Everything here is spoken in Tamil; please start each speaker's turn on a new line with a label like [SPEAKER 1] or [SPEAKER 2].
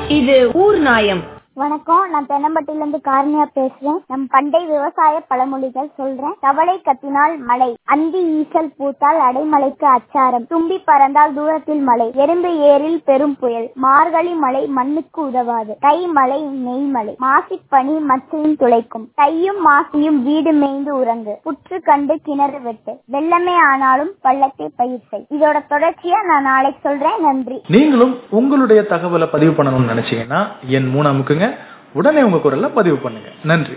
[SPEAKER 1] இது ஊர் நாயம்
[SPEAKER 2] வணக்கம் நான் தென்னம்பட்டில இருந்து காரணியா பேசுறேன் நம் பண்டை விவசாய பழமொழிகள் சொல்றேன் தவளை கத்தினால் மழை அந்தி ஈசல் பூத்தால் அடைமலைக்கு அச்சாரம் தும்பி பறந்தால் தூரத்தில் மழை எறும்பு ஏரில் பெரும் புயல் மார்கழி மழை மண்ணுக்கு உதவாது தை மழை நெய் மழை மாசிப் பனி மச்சையும் துளைக்கும் தையும் மாசியும் வீடு மேய்ந்து உறங்கு புற்று கண்டு கிணறு வெட்டு வெள்ளமே ஆனாலும் பள்ளத்தை பயிர் செய் இதோட தொடர்ச்சியா நான் நாளைக்கு சொல்றேன் நன்றி
[SPEAKER 3] நீங்களும் உங்களுடைய தகவலை பதிவு பண்ணணும்னு நினைச்சீங்கன்னா என் மூணு அமுக்குங்க உடனே உங்க குரல்ல பதிவு பண்ணுங்க நன்றி